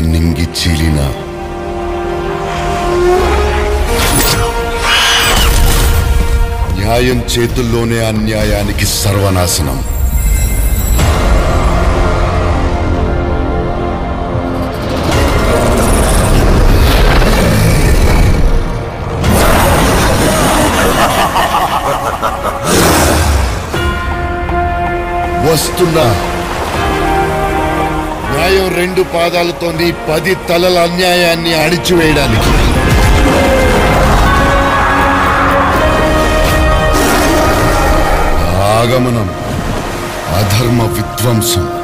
నింగి చీలిన న్యాయం చేతుల్లోనే అన్యాయానికి సర్వనాశనం వస్తున్నా న్యాయం రెండు పాదాలతో నీ పది తలల అన్యాయాన్ని అణిచివేయడానికి ఆగమనం అధర్మ విధ్వంసం